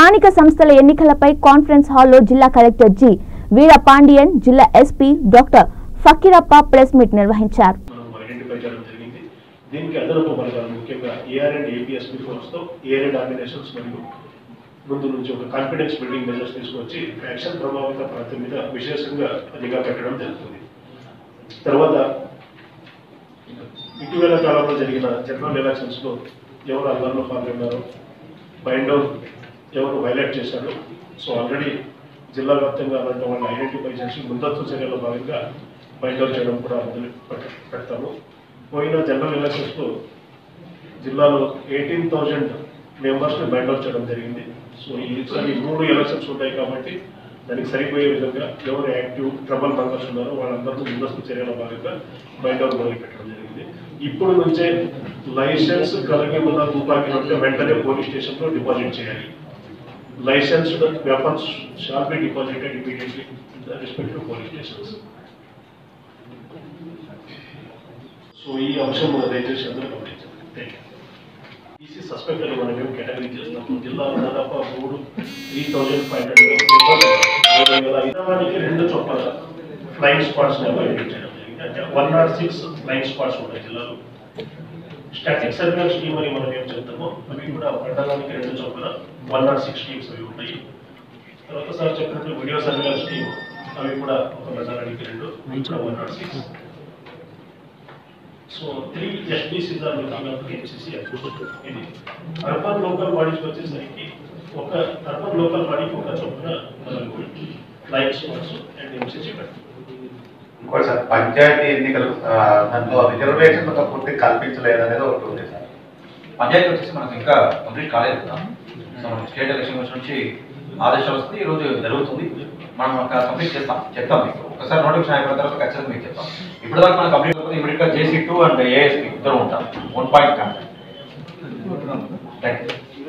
స్థానిక సంస్థల ఎన్నికలపై కాన్ఫరెన్స్ హాల్లో జిల్లా కలెక్టర్ జి వీర పాండియన్ జిల్లా SP doctor Fakirappa press meet నిర్వహించారు మనం ఐడెంటిఫై చేయడం జరిగింది దీనికి అదనపు బలగాలు ముఖ్యంగా ఏఆర్ అండ్ ఏపీఎస్పీ ఫోర్స్తో ఏఆర్ అండ్ ఆర్గనైజేషన్స్ మరియు ముందు నుంచి ఒక కాన్ఫిడెన్స్ బిల్డింగ్ మెజర్స్ తీసుకొచ్చి యాక్షన్ ప్రభావిత ప్రాంతం మీద విశేషంగా నిఘా పెట్టడం జరుగుతుంది తర్వాత ఇటీవల కాలంలో జరిగిన జనరల్ ఎలక్షన్స్లో ఎవరు అల్లర్లో పాల్గొన్నారో బైండ్ అవుట్ ఎవరు వైలేట్ చేశారో సో ఆల్రెడీ జిల్లా వ్యాప్తంగా అలాంటి వాళ్ళని ఐడెంటిఫై చేసి ముందస్తు చర్యలో భాగంగా బైండ్ అవుట్ చేయడం కూడా మొదలు పెట్ట- పెడతాము పోయిన జనరల్ ఎలక్షన్స్లో జిల్లాలో ఎయిటీన్ థౌజండ్ మెంబర్స్ని బైండ్ అవుట్ చేయడం జరిగింది సో ఈసారి మూడు ఎలక్షన్స్ ఉంటాయి కాబట్టి దానికి సరిపోయే విధంగా ఎవరు యాక్టివ్ ట్రబల్ మెంబర్స్ ఉన్నారో వాళ్ళందరినీ ముందస్తు చర్యలో భాగంగా బైండ్ అవుట్ మొదలు పెట్టడం జరిగింది ఇప్పుడు నుంచే లైసెన్స్ కలిగి ఉన్న తుపాకీ ఉంటే వెంటనే పోలీస్ స్టేషన్లో డిపాజిట్ చేయాలి licensed weapons shall be deposited immediately in the respective police stations. So ఈ అంశం మన దయచేసి అందరూ గమనించండి థ్యాంక్ యూ ఈసీ సస్పెక్ట్ అని మనం ఏం కేటగిరీ చేస్తున్నాము జిల్లాలో దాదాపు మూడు త్రీ థౌజండ్ ఫైవ్ హండ్రెడ్ హైదరాబాద్కి రెండు చొప్పున ఫ్లైయింగ్ స్పాట్స్ ఐడెంటిఫై చేయడం జరిగింది అంటే one naught six flying spots ఉన్నాయి జిల్లాలో స్టాటిక్ సర్వేలెన్స్ టీమ్ అని మనం ఏం చెప్తామో అవి కూడా మండలానికి రెండు చొప్పున వన్ నాట్ సిక్స్ టీమ్స్ అవి ఉంటాయి తర్వాత సార్ చెప్పినట్టు వీడియో సర్వేలెన్స్ టీమ్ అవి కూడా ఒక మండలానికి రెండు one naught six so three SBCs are looking of MCC ఇది అర్బన్ లోకల్ బాడీస్ వచ్చేసరికి ఒక అర్బన్ లోకల్ బాడీకి ఒక చొప్పున ఫ్లైట్ స్పాట్స్ అండ్ ఎంసీసీ పెట్టారు ఇంకోటి సార్ పంచాయతీ ఎన్నికలు ఆ, దాంట్లో రిజర్వేషన్ ఒక పూర్తి కల్పించలేదు అనేది ఒకటి ఉంది సార్ పంచాయతీ వచ్చేసి మనకు ఇంకా కంప్లీట్ కాలేదు కదా సో మనకి స్టేట్ ఎలక్షన్ వచ్చి నుంచి ఆదేశాలు వస్తుంది ఈ రోజు జరుగుతుంది మనం ఒక కంప్లీట్ చేస్తాం చెప్తాం మీకు ఒకసారి నోటిఫికేషన్ అయిపోయిన తర్వాత ఖచ్చితంగా మీకు చెప్తాం ఇప్పుడు దాకా మనం కంప్లీట్ అయిపోతే ఇమీడియట్ గా జేసీ టూ అండ్ ఏఎస్పీ ఇద్దరు ఉంటాం వన్ పాయింట్ కాదు థ్యాంక్ యూ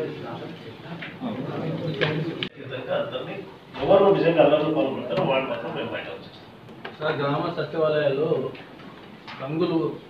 విధంగా అందరినీ ఎవరు నిజంగా అల్లర్లు పాల్గొంటారో వాళ్ళు మాత్రం మేము బయట వచ్చేస్తాం సార్ గ్రామ సచివాలయాల్లో రంగులు